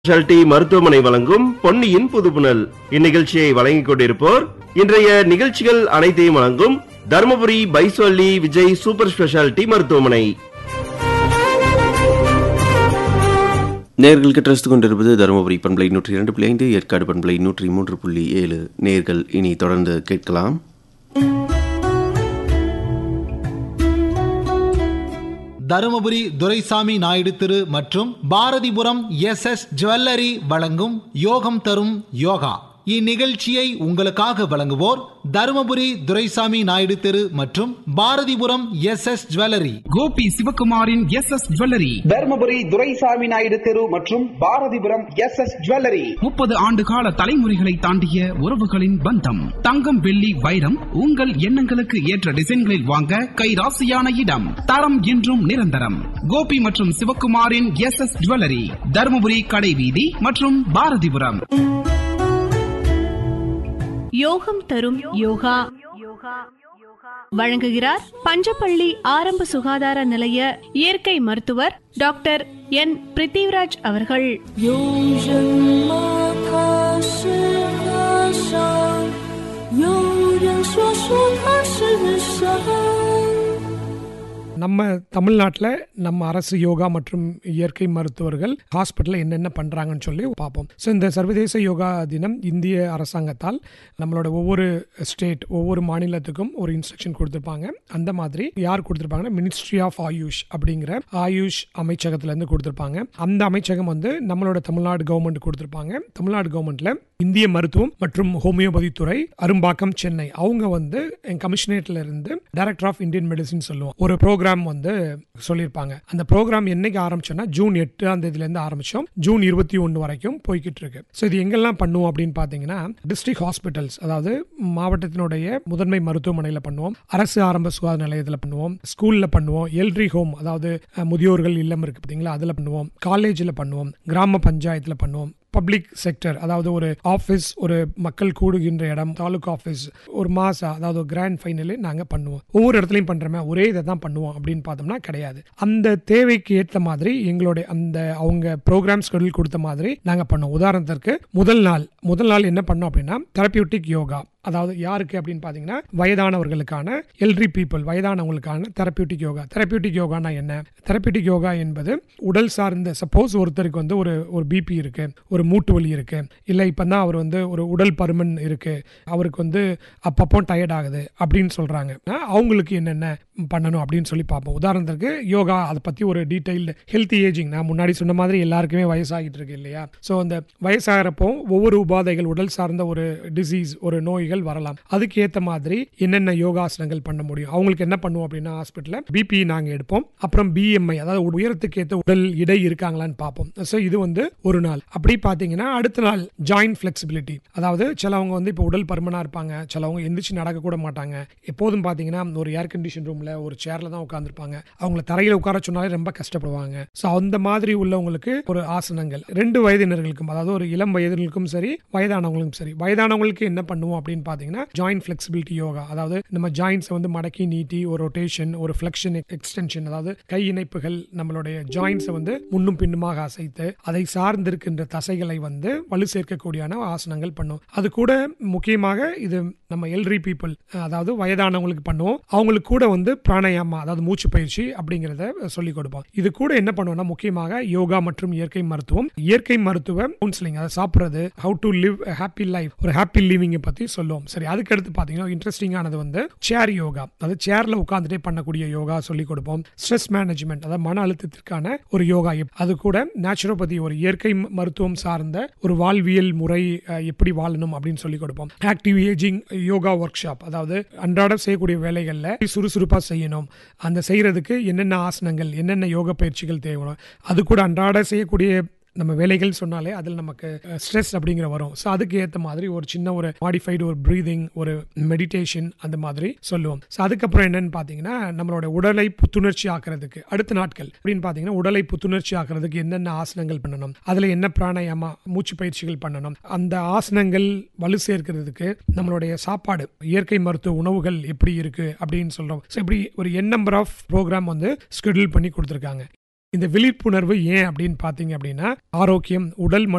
speciality மருத்துவமனை வழங்கும் பொன்னியின் புதுப்புணல் இந்நிகழ்ச்சியை வழங்கிக் கொண்டிருப்போர் இன்றைய நிகழ்ச்சிகள் அனைத்தையும் வழங்கும் தருமபுரி பைசோல்லி விஜய் சூப்பர் ஸ்பெஷாலிட்டி மருத்துவமனை நேர்கள் ரசித்துக் கொண்டிருப்பது தருமபுரி பண்பலை நூற்றி இரண்டு புள்ளி ஐந்து ஏற்காடு பண்பலை நூற்றி மூன்று புள்ளி ஏழு நேர்கள் இனி தொடர்ந்து கேட்கலாம் தருமபுரி துரைசாமி நாயுடு திரு மற்றும் பாரதிபுரம் எஸ் எஸ் ஜுவல்லரி வழங்கும் யோகம் தரும் யோகா இந்நிகழ்ச்சியை உங்களுக்காக வழங்குவோர் தருமபுரி துரைசாமி நாயுடு தெரு மற்றும் Bharathipuram S S jewellery Gopi சிவகுமாரின் S S jewellery Dharmapuri Duraisamy Naidu தெரு மற்றும் பாரதிபுரம் எஸ் எஸ் ஜுவல்லரி முப்பது ஆண்டு கால தலைமுறைகளை தாண்டிய உறவுகளின் பந்தம் தங்கம் வெள்ளி வைரம் உங்கள் எண்ணங்களுக்கு ஏற்ற டிசைன்களில் வாங்க கைராசியான இடம் தரம் என்றும் நிரந்தரம் கோபி மற்றும் சிவகுமாரின் எஸ் எஸ் ஜுவல்லரி தருமபுரி கடைவீதி மற்றும் பாரதிபுரம் யோகம் தரும் யோகா வழங்குகிறார் பஞ்சப்பள்ளி ஆரம்ப சுகாதார நிலைய இயற்கை மருத்துவர் டாக்டர் என் பிரித்திவ்ராஜ் அவர்கள் 有人吗？他是和尚，有人说说他是神。 நம்ம தமிழ்நாட்டில் நம்ம அரசு யோகா மற்றும் இயற்கை மருத்துவர்கள் ஹாஸ்பிட்டலில் என்னென்ன பண்ணுறாங்கன்னு சொல்லி பார்ப்போம் ஸோ இந்த சர்வதேச யோகா தினம் இந்திய அரசாங்கத்தால் நம்மளோட ஒவ்வொரு ஸ்டேட் ஒவ்வொரு மாநிலத்துக்கும் ஒரு இன்ஸ்ட்ரக்ஷன் கொடுத்துருப்பாங்க அந்த மாதிரி யார் கொடுத்துருப்பாங்கன்னா மினிஸ்ட்ரி ஆஃப் ஆயுஷ் அப்படிங்கிற ஆயுஷ் அமைச்சகத்திலேருந்து கொடுத்துருப்பாங்க அந்த அமைச்சகம் வந்து நம்மளோட தமிழ்நாடு கவர்மெண்ட் கொடுத்துருப்பாங்க தமிழ்நாடு கவர்மெண்ட்ல இந்திய மருத்துவம் மற்றும் ஹோமியோபதி துறை அரும்பாக்கம் சென்னை அவங்க வந்து என் கமிஷனரேட்ல இருந்து டைரக்டர் ஆஃப் இந்தியன் மெடிசின் சொல்லுவோம் ஒரு ப்ரோக்ராம் வந்து சொல்லியிருப்பாங்க அந்த ப்ரோக்ராம் என்னைக்கு ஆரம்பிச்சோம்னா ஜூன் எட்டாம் தேதியில இருந்து ஆரம்பிச்சோம் ஜூன் இருபத்தி ஒன்று வரைக்கும் போய்கிட்டு இருக்கு ஸோ இது எங்கெல்லாம் பண்ணுவோம் அப்படின்னு பார்த்தீங்கன்னா டிஸ்ட்ரிக்ட் ஹாஸ்பிட்டல்ஸ் அதாவது மாவட்டத்தினுடைய முதன்மை மருத்துவமனையில் பண்ணுவோம் அரசு ஆரம்ப சுகாதார நிலையத்தில் பண்ணுவோம் ஸ்கூல்ல பண்ணுவோம் எல்ட்ரி ஹோம் அதாவது அஹ், முதியோர்கள் இல்லம் இருக்கு பார்த்தீங்களா அதில் பண்ணுவோம் காலேஜில் பண்ணுவோம் கிராம பஞ்சாயத்தில் பண்ணுவோம் பப்ளிக் செக்டர் அதாவது ஒரு ஆஃபீஸ் ஒரு மக்கள் கூடுகின்ற இடம் தாலுகா ஆஃபீஸ் ஒரு மாசம் அதாவது கிராண்ட் ஃபைனலு நாங்கள் பண்ணுவோம் ஒவ்வொரு இடத்துலையும் பண்ணுறோமே ஒரே இதை தான் பண்ணுவோம் அப்படின்னு பார்த்தோம்னா கிடையாது அந்த தேவைக்கு ஏற்ற மாதிரி எங்களுடைய அந்த அவங்க ப்ரோக்ராம் ஸ்கெடியூல் கொடுத்த மாதிரி நாங்கள் பண்ணுவோம் உதாரணத்திற்கு முதல் நாள் முதல் நாள் என்ன பண்ணோம் அப்படின்னா தெரப்பியூட்டிக் யோகா அதாவது யாருக்கு அப்படின்னு பார்த்தீங்கன்னா வயதானவர்களுக்கான எல்ட்ரி பீப்புள் வயதானவங்களுக்கான தெரப்பியூட்டிக் யோகா தெரப்பியூட்டிக் யோகானா என்ன தெரப்பியூட்டிக் யோகா என்பது உடல் சார்ந்த சப்போஸ் ஒருத்தருக்கு வந்து ஒரு ஒரு பிபி இருக்கு ஒரு மூட்டு வலி இருக்கு இல்லை இப்போ தான் அவர் வந்து ஒரு உடல் பருமன் இருக்கு அவருக்கு வந்து அப்பப்போ டயர்ட் ஆகுது அப்படின்னு சொல்றாங்க ஆஹ் அவங்களுக்கு என்னென்ன பண்ணணும் அப்படின்னு சொல்லி பார்ப்போம் உதாரணத்துக்கு யோகா அதை பற்றி ஒரு டீடைல்டு ஹெல்த்தி ஏஜிங் நான் முன்னாடி சொன்ன மாதிரி எல்லாருக்குமே வயசாகிட்டு இருக்கு இல்லையா ஸோ அந்த வயசாகிறப்போ ஒவ்வொரு உபாதைகள் உடல் சார்ந்த ஒரு டிசீஸ் ஒரு நோய்கள் வரலாம் அதுக்கு ஏற்ற மாதிரி என்னென்ன யோகாசனங்கள் பண்ண முடியும் அவங்களுக்கு என்ன பண்ணுவோம் அப்படின்னா ஹாஸ்பிட்டலில் பிபி நாங்கள் எடுப்போம் அப்புறம் பிஎம்ஐ அதாவது உயரத்துக்கு ஏற்ற உடல் இடை இருக்காங்களான்னு பார்ப்போம் ஸோ இது வந்து ஒரு நாள் அப்படி பார்த்தீங்கன்னா அடுத்த நாள் ஜாயின்ட் ஃபிளெக்சிபிலிட்டி அதாவது சிலவங்க வந்து இப்போ உடல் பருமனாக இருப்பாங்க சிலவங்க எந்திரிச்சு நடக்க கூட மாட்டாங்க எப்போதும் பார்த்தீங்கன்னா ஒரு ஏர் கண்டிஷன் ரூமில் ஒரு சேரில் தான் உட்காந்துருப்பாங்க அவங்கள தரையில் உட்கார சொன்னாலே ரொம்ப கஷ்டப்படுவாங்க ஸோ அந்த மாதிரி உள்ளவங்களுக்கு ஒரு ஆசனங்கள் ரெண்டு வயதினர்களுக்கும் அதாவது ஒரு இளம் வயதினருக்கும் சரி வயதானவங்களுக்கும் சரி வயதானவங்களுக்கு என்ன பண்ணுவோம் அப்படின்னு பார்த்தீங்கன்னா ஜாயின்ட் ஃபிளெக்சிபிலிட்டி யோகா அதாவது நம்ம ஜாயின்ஸை வந்து மடக்கி நீட்டி ஒரு ரொட்டேஷன் ஒரு ஃபிளெக்ஷன் எக்ஸ்டென்ஷன் அதாவது கை இணைப்புகள் நம்மளுடைய ஜாயின்ஸை வந்து முன்னும் பின்னுமாக அசைத்து அதை சார்ந்திருக்கின்ற தசைகளை வந்து வலு சேர்க்கக்கூடியான ஆசனங்கள் பண்ணுவோம் அது கூட முக்கியமாக இது நம்ம எல்ட்ரி பீப்புள் அதாவது வயதானவங்களுக்கு பண்ணுவோம் அவங்களுக்கு கூட வந்து பிராணாயாமா அதாவது மூச்சு பயிற்சி அப்படிங்கிறத சொல்லிக் கொடுப்போம் இது கூட என்ன பண்ணுவோம்னா முக்கியமாக யோகா மற்றும் இயற்கை மருத்துவம் இயற்கை மருத்துவ கவுன்சிலிங் அதை சாப்பிட்றது how to live happy life ஒரு ஹாப்பி லிவிங்கை பற்றி சொல்லுவோம் சரி அதுக்கு அடுத்து பார்த்தீங்கன்னா இன்ட்ரெஸ்டிங்கானது வந்து சேர் யோகா அதாவது சேர்ல உட்காந்துட்டே பண்ணக்கூடிய யோகா சொல்லிக் கொடுப்போம் ஸ்ட்ரெஸ் மேனேஜ்மெண்ட் அதாவது மன அழுத்தத்திற்கான ஒரு யோகா எப்- அது கூட நேச்சுரோபதி ஒரு இயற்கை ம- மருத்துவம் சார்ந்த ஒரு வாழ்வியல் முறை அஹ், எப்படி வாழணும் அப்படின்னு சொல்லிக் கொடுப்போம் active ageing yoga workshop அதாவது அன்றாடம் செய்யக்கூடிய வேலைகளில் சுறுசுறுப்பாக செய்யணும் அந்த செய்யறதுக்கு என்னென்ன ஆசனங்கள் என்னென்ன யோக பயிற்சிகள் தேவை அது கூட அன்றாட செய்யக்கூடிய நம்ம வேலைகள் சொன்னாலே அதில் நமக்கு ஸ்ட்ரெஸ் அப்படிங்கிற வரும் ஸோ அதுக்கு ஏற்ற மாதிரி ஒரு சின்ன ஒரு மாடிஃபைடு ஒரு ப்ரீதிங் ஒரு மெடிடேஷன் அந்த மாதிரி சொல்லுவோம் ஸோ அதுக்கப்புறம் என்னன்னு பார்த்தீங்கன்னா நம்மளோட உடலை புத்துணர்ச்சி ஆக்குறதுக்கு அடுத்த நாட்கள் அப்படின்னு பார்த்தீங்கன்னா உடலை புத்துணர்ச்சி ஆக்குறதுக்கு என்னென்ன ஆசனங்கள் பண்ணணும் அதில் என்ன பிராணாயாமா மூச்சு பயிற்சிகள் பண்ணணும் அந்த ஆசனங்கள் வலு சேர்க்கிறதுக்கு நம்மளுடைய சாப்பாடு இயற்கை மருத்துவ உணவுகள் எப்படி இருக்கு அப்படின்னு சொல்றோம் ஸோ இப்படி ஒரு என் நம்பர் ஆஃப் ப்ரோக்ராம் வந்து ஸ்கெடியூல் பண்ணி கொடுத்துருக்காங்க இந்த விழிப்புணர்வு ஏன் அப்படின்னு பார்த்தீங்க அப்படின்னா ஆரோக்கியம் உடல் மற்றும்